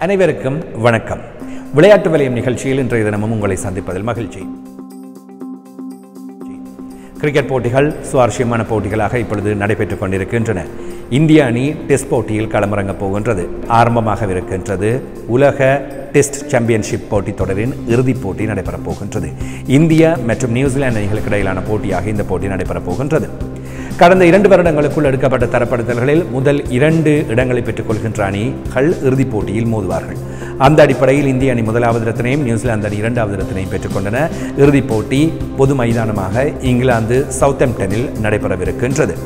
அனைவருக்கும் வணக்கம் விளையாட்டு வலயம் நிகழ்ச்சியில் இன்றைய தினமும் உங்களை சந்திப்பதில் மகிழ்ச்சி கிரிக்கெட் போட்டிகள் சுவாரஸ்யமான போட்டிகளாக இப்பொழுது நடைபெற்றுக் கொண்டிருக்கின்றன இந்திய அணி டெஸ்ட் போட்டியில் களமிறங்கப் போகின்றது ஆரம்பமாகவிருக்கின்றது உலக டெஸ்ட் சாம்பியன்ஷிப் போட்டித் தொடரின் இறுதிப் போட்டி நடைபெறப் போகின்றது இந்தியா மற்றும் நியூசிலாந்து அணிகளுக்கு இடையிலான போட்டியாக இந்த போட்டி நடைபெறப் போகின்றது கடந்த இரண்டு வருடங்களுக்குள் எடுக்கப்பட்ட தரப்படுத்தல்களில் முதல் இரண்டு இடங்களை பெற்றுக் கொள்கின்ற அணிகள் இறுதிப் போட்டியில் மோதுவார்கள் அந்த அடிப்படையில் இந்திய அணி முதலாவது இடத்தினையும் நியூசிலாந்து அணி இரண்டாவது இடத்தினையும் பெற்றுக்கொண்டன இறுதிப் போட்டி பொது மைதானமாக இங்கிலாந்து சவுத்தம்ப்டனில் நடைபெறவிருக்கின்றது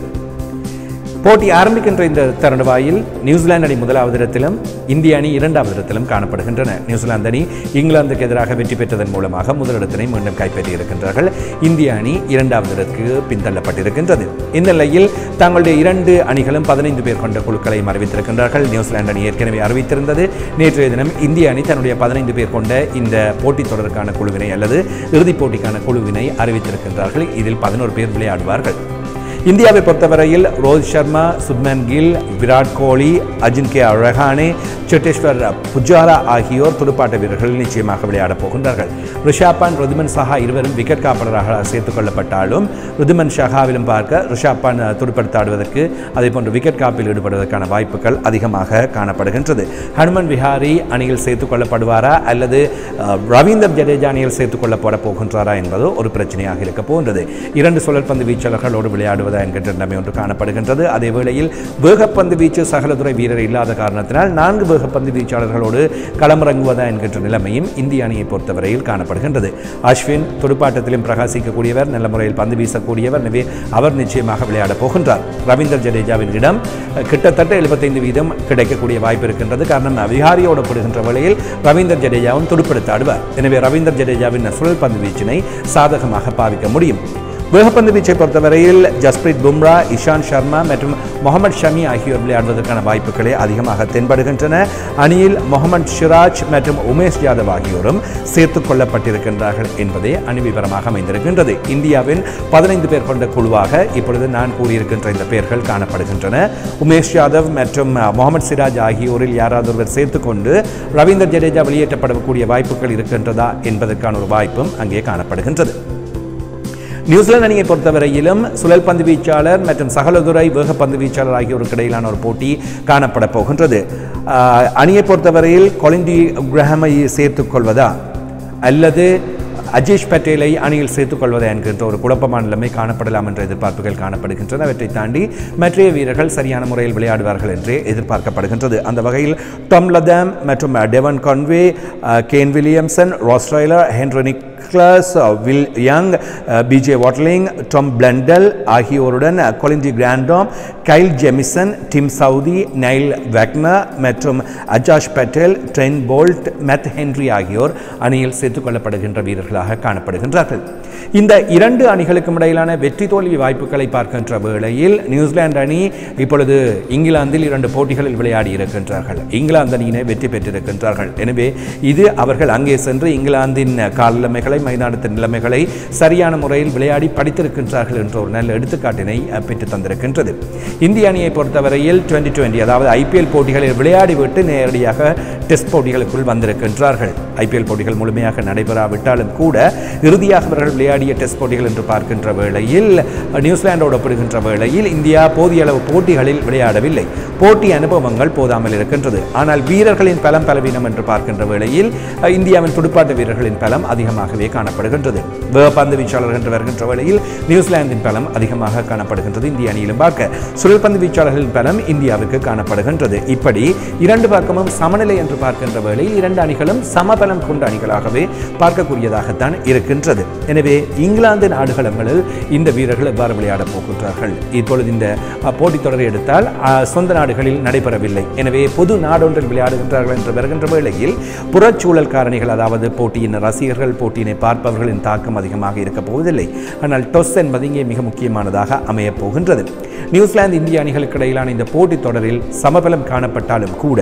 போட்டி ஆரம்பிக்கின்ற இந்த தருணவாயில் நியூசிலாந்து அணி முதலாவது இடத்திலும் இந்திய அணி இரண்டாவது இடத்திலும் காணப்படுகின்றன நியூசிலாந்து அணி இங்கிலாந்துக்கு எதிராக வெற்றி பெற்றதன் மூலமாக முதலிடத்தினை மீண்டும் கைப்பற்றி இருக்கின்றார்கள் இந்திய அணி இரண்டாவது இடத்துக்கு பின்தள்ளப்பட்டிருக்கின்றது இந்த நிலையில் தங்களுடைய இரண்டு அணிகளும் பதினைந்து பேர் கொண்ட குழுக்களையும் அறிவித்திருக்கின்றார்கள் நியூசிலாந்து அணி ஏற்கனவே அறிவித்திருந்தது நேற்றைய தினம் இந்திய அணி தன்னுடைய பதினைந்து பேர் கொண்ட இந்த போட்டித் தொடருக்கான குழுவினை அல்லது இறுதிப் போட்டிக்கான குழுவினை அறிவித்திருக்கின்றார்கள் இதில் பதினோரு பேர் விளையாடுவார்கள் இந்தியாவை பொறுத்தவரையில் ரோஹித் சர்மா சுப்மன் கில் விராட் கோலி அஜின்கே ரஹானே சேட்டேஸ்வர் புஜாரா ஆகியோர் துடுப்பாட்ட வீரர்கள் நிச்சயமாக விளையாடப் போகின்றார்கள் ரிஷாப் பான் ருதுமன் சஹா இருவரும் விக்கெட் காப்பலராக சேர்த்துக் கொள்ளப்பட்டாலும் ருதுமன் ஷஹாவிலும் பார்க்க ரிஷாப் பான் துடுப்படுத்தாடுவதற்கு அதே போன்று விக்கெட் காப்பில் ஈடுபடுவதற்கான வாய்ப்புகள் அதிகமாக காணப்படுகின்றது ஹனுமன் விஹாரி அணியில் சேர்த்துக் கொள்ளப்படுவாரா அல்லது அஹ், ரவீந்தர் ஜடேஜா அணியில் சேர்த்துக் கொள்ளப்பட போகின்றாரா என்பது ஒரு பிரச்சனையாக இருக்க போகின்றது இரண்டு சுழற்பந்து வீச்சாளர்களோடு விளையாடுவதா என்கின்ற நிலைமை ஒன்று காணப்படுகின்றது அதே வேளையில் வேகப்பந்து வீச்சு சகலதுறை வீரர் இல்லாத காரணத்தினால் நான்கு வேகப்பந்து வீச்சாளர்களோடு களமிறங்குவதா என்கின்ற நிலைமையும் இந்திய அணியை பொறுத்தவரையில் காணப்படுகின்றது அஸ்வின் துடுப்பாட்டத்திலும் பிரகாசிக்கக்கூடியவர் நல்ல முறையில் பந்து வீசக்கூடியவர் எனவே அவர் நிச்சயமாக விளையாடப் போகின்றார் ரவீந்தர் ஜடேஜாவின் இடம் அஹ், கிட்டத்தட்ட எழுபத்தைந்து வீதம் கிடைக்கக்கூடிய வாய்ப்பு இருக்கின்றது காரணம் விஹாரியோடு படுகின்ற வேளையில் ரவீந்தர் ஜடேஜாவும் துடுப்படுத்த ஆடுவார் எனவே ரவீந்தர் ஜடேஜாவின் சுழல் பந்து வீச்சினை சாதகமாக பாவிக்க முடியும் வேகப்பந்து வீச்சை பொறுத்தவரையில் ஜஸ்பிரீத் பும்ரா இஷாந்த் சர்மா மற்றும் முகமது ஷமி ஆகியோர் விளையாடுவதற்கான வாய்ப்புகளே அதிகமாக தென்படுகின்றன அணியில் முகமது ஷிராஜ் மற்றும் உமேஷ் யாதவ் ஆகியோரும் சேர்த்துக் கொள்ளப்பட்டிருக்கின்றார்கள் என்பதே அணி விவரமாக அமைந்திருக்கின்றது இந்தியாவின் பதினைந்து பேர் கொண்ட குழுவாக இப்பொழுது நான் கூறியிருக்கின்ற இந்த பெயர்கள் காணப்படுகின்றன உமேஷ் யாதவ் மற்றும் அஹ், முகமது சிராஜ் ஆகியோரில் யாராவது ஒருவர் சேர்த்துக்கொண்டு ரவீந்தர் ஜடேஜா வெளியேற்றப்படக்கூடிய வாய்ப்புகள் இருக்கின்றதா என்பதற்கான ஒரு வாய்ப்பும் அங்கே காணப்படுகின்றது நியூசிலாந்து அணியை பொறுத்தவரையிலும் சுழல் பந்து வீச்சாளர் மற்றும் சகலதுரை வேகப்பந்து வீச்சாளர் ஆகியோருக்கு இடையிலான ஒரு போட்டி காணப்பட போகின்றது ஆஹ், அணியை பொறுத்தவரையில் கொலிந்தி கிரஹமை சேர்த்துக் கொள்வதா அல்லது அஜேஷ் பட்டேலை அணியில் சேர்த்துக் கொள்வதா என்கின்ற ஒரு குழப்பமான நிலைமை காணப்படலாம் என்ற எதிர்பார்ப்புகள் காணப்படுகின்றன அவற்றை தாண்டி மற்ற வீரர்கள் சரியான முறையில் விளையாடுவார்கள் என்றே எதிர்பார்க்கப்படுகின்றது அந்த வகையில் டாம் லதாம் மற்றும் டெவன் கான்வே அஹ், Kane Williamson Ross Taylor Henry Nicholls Will Young BJ Watling Tom Blundell ஆகியோருடன் Colin de Grandhomme Kyle Jamieson Tim Southee Neil Wagner மற்றும் Ajaz Patel Trent Boult Matt Henry ஆகியோர் அணியில் சேர்த்துக் கொள்ளப்படுகின்ற வீரர்களாக காணப்படுகின்றார்கள் இந்த இரண்டு அணிகளுக்கும் இடையிலான வெற்றி தோல்வி வாய்ப்புகளை பார்க்கின்ற வேளையில் நியூசிலாந்து அணி இப்பொழுது இங்கிலாந்தில் இரண்டு போட்டிகளில் விளையாடி இருக்கின்றார்கள் இங்கிலாந்து அணியினை வெற்றி பெற்றிருக்கின்றார்கள் எனவே இது அவர்கள் அங்கே சென்று இங்கிலாந்தின் கால நிலைமைகளை மைதானத்தின் நிலைமைகளை சரியான முறையில் விளையாடி படித்திருக்கின்றார்கள் என்ற ஒரு நல்ல எடுத்துக்காட்டினை அஹ், பெற்றுத் தந்திருக்கின்றது இந்திய அணியை பொறுத்தவரையில் டுவெண்ட்டி டுவெண்ட்டி அதாவது ஐபிஎல் போட்டிகளில் விளையாடிவிட்டு நேரடியாக டெஸ்ட் போட்டிகளுக்குள் வந்திருக்கின்றார்கள் ஐபிஎல் போட்டிகள் முழுமையாக நடைபெறாவிட்டாலும் கூட இறுதியாக அவர்கள் விளையாடிய டெஸ்ட் போட்டிகள் என்று பார்க்கின்ற வேளையில் நியூசிலாண்டோடு ஒப்பிடுகின்ற வேளையில் இந்தியா போதிய அளவு போட்டிகளில் விளையாடவில்லை போட்டி அனுபவங்கள் போதாமல் இருக்கின்றது ஆனால் வீரர்களின் பலம் பலவீனம் என்று பார்க்கின்ற வேளையில் அஹ், இந்தியாவின் துடுப்பாட்ட வீரர்களின் பலம் அதிகமாகவே காணப்படுகின்றது வேகப்பந்து வீச்சாளர்கள் என்று வருகின்ற வேளையில் நியூசிலாந்தின் பலம் அதிகமாக காணப்படுகின்றது இந்திய அணியிலும் பார்க்க சுழல்பந்து வீச்சாளர்களின் பலம் இந்தியாவிற்கு காணப்படுகின்றது இப்படி இரண்டு பக்கமும் சமநிலை என்று பார்க்கின்ற வேளையில் இரண்டு அணிகளும் சமபலம் கொண்ட அணிகளாகவே பார்க்கக்கூடியதாகத்தான் இருக்கின்றது எனவே இங்கிலாந்து நாடுகளங்களில் இந்த வீரர்கள் எவ்வாறு விளையாடப் போகின்றார்கள் இப்பொழுது இந்த அஹ், போட்டித் தொடரை எடுத்தால் அஹ், சொந்த நாடுகளில் நடைபெறவில்லை எனவே பொது நாடொன்றில் விளையாடுகின்றார்கள் என்று வருகின்ற வேளையில் புறச்சூழல் காரணிகள் அதாவது போட்டியின் ரசிகர்கள் போட்டியினை பார்ப்பவர்களின் தாக்கம் அதிகமாக இருக்க போவதில்லை ஆனால் டொஸ் என்பது இங்கே மிக முக்கியமானதாக அமையப் போகின்றது நியூசிலாந்து இந்திய அணிகளுக்கு இடையிலான இந்த போட்டித் தொடரில் சமபலம் காணப்பட்டாலும் கூட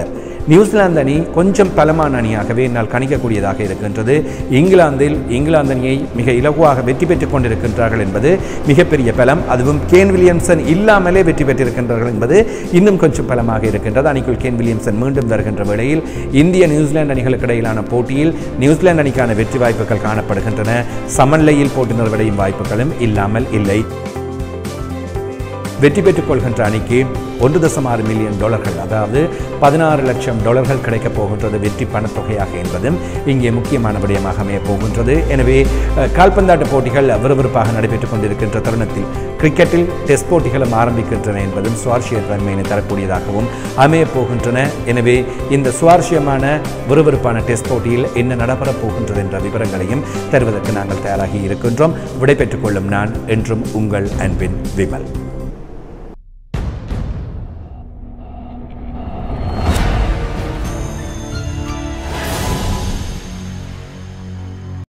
நியூசிலாந்து அணி கொஞ்சம் பலமான அணியாகவே என்னால் கணிக்கக்கூடியதாக இருக்கின்றது இங்கிலாந்தில் இங்கிலாந்து அணியை மிக இலகுவாக வெற்றி பெற்றுக் கொண்டிருக்கின்றார்கள் என்பது மிகப்பெரிய பலம் அதுவும் கேன் வில்லியம்சன் இல்லாமலே வெற்றி பெற்றிருக்கின்றார்கள் என்பது இன்னும் கொஞ்சம் பலமாக இருக்கின்றது அணிக்குள் கேன் வில்லியம்சன் மீண்டும் வருகின்ற வேளையில் இந்திய நியூசிலாந்து அணிகளுக்கு இடையிலான போட்டியில் நியூசிலாந்து அணிக்கான வெற்றி வாய்ப்புகள் காணப்படுகின்றன சமநிலையில் போட்டி நிறைவடையும் வாய்ப்புகளும் இல்லாமல் இல்லை வெற்றி பெற்றுக் கொள்கின்ற அணிக்கு ஒன்று தசம் ஆறு மில்லியன் டாலர்கள் அதாவது பதினாறு லட்சம் டாலர்கள் கிடைக்கப் போகின்றது வெற்றி பணத்தொகையாக என்பதும் இங்கே முக்கியமான விடயமாக அமையப் போகின்றது எனவே அஹ், கால்பந்தாட்ட போட்டிகள் விறுவிறுப்பாக நடைபெற்றுக் கொண்டிருக்கின்ற தருணத்தில் கிரிக்கெட்டில் டெஸ்ட் போட்டிகளும் ஆரம்பிக்கின்றன என்பதும் சுவாரஸ்ய தன்மையினை தரக்கூடியதாகவும் அமையப் போகின்றன எனவே இந்த சுவாரஸ்யமான விறுவிறுப்பான டெஸ்ட் போட்டியில் என்ன நடைபெறப் போகின்றது என்ற விவரங்களையும் தருவதற்கு நாங்கள் தயாராகி இருக்கின்றோம் விடைபெற்றுக் கொள்ளும் நான் என்றும் உங்கள் அன்பின் விமல்